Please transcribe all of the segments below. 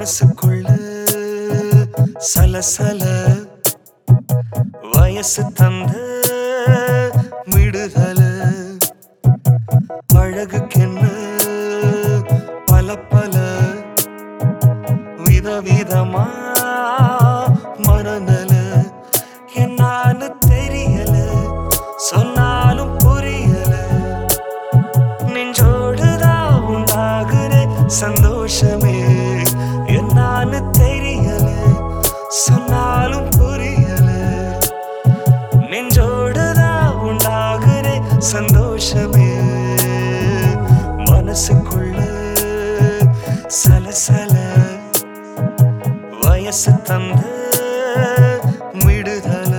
மனசுக்குள்ள சலசல வயசு தந்த விடுதல அழகுக்கென்ன பல பல விதவிதமா மனநல என்னான்னு தெரியல சொன்னாலும் புரியல நெஞ்சோடுதான் உண்டாகுற சந்தோஷமே என்னான்னு தெரியல சொன்னாலும் புரியல நெஞ்சோடுதான் உண்டாகுற சந்தோஷமே மனசுக்குள்ள சலசல வயசு தந்த விடுதல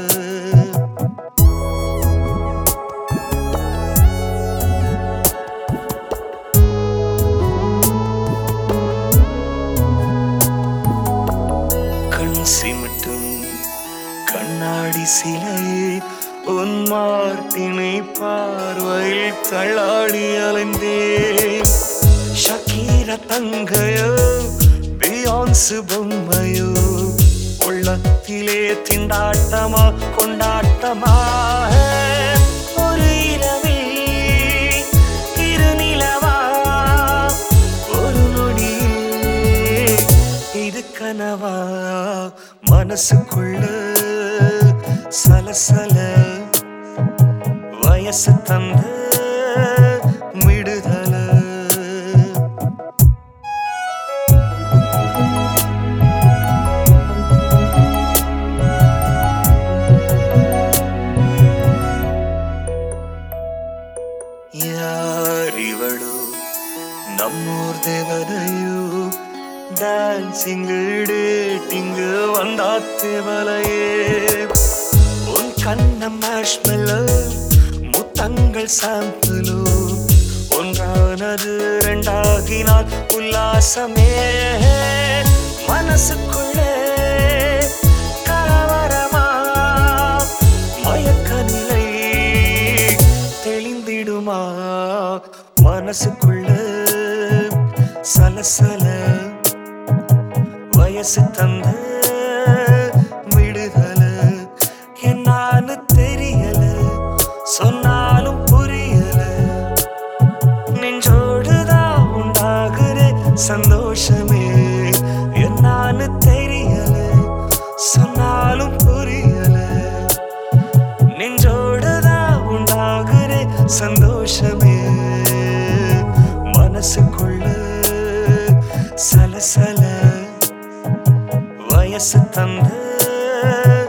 கண் சிமிட்டும் கண்ணாடி சிலையே உன் மார்பினை பார்வையில் தள்ளாடி அலைந்தேன் ஷக்கீர தங்கையோ பியான்சு பொம்மையோ உள்ளத்திலே திண்டாட்டமா கொண்டாட்டமா ஒரு இரவில் இருநிலவா ஒரு நொடியில் இது கனவா மனசுக்குள்ள சலசல வயசு தந்த விடுதல ಯಾರಿವಳು ನಮ್ಮೂರ್ ದೇವದಯು டான்சிங்கு டேட்டிங்கு வந்தாத்தேவலையே உன் கண்ணம் மாஷ்மெல்லோ முத்தங்கள் சாம்பிளோ ஒன்றானது ரெண்டாகினால் உல்லாசமே மனசுக்குள்ளே கலவரமா மயக்க நிலை தெளிந்திடுமா மனசுக்குள்ள சலசல வயசு தந்த விடுதல என்னான்னு தெரியல சொன்னாலும் புரியல நெஞ்சோடுதான் உண்டாகுற சந்தோஷமே என்னான்னு தெரியல சொன்னாலும் புரியல நெஞ்சோடுதான் உண்டாகுற சந்தோஷமே மனசுக்குள்ள சலசல வயசு தந்த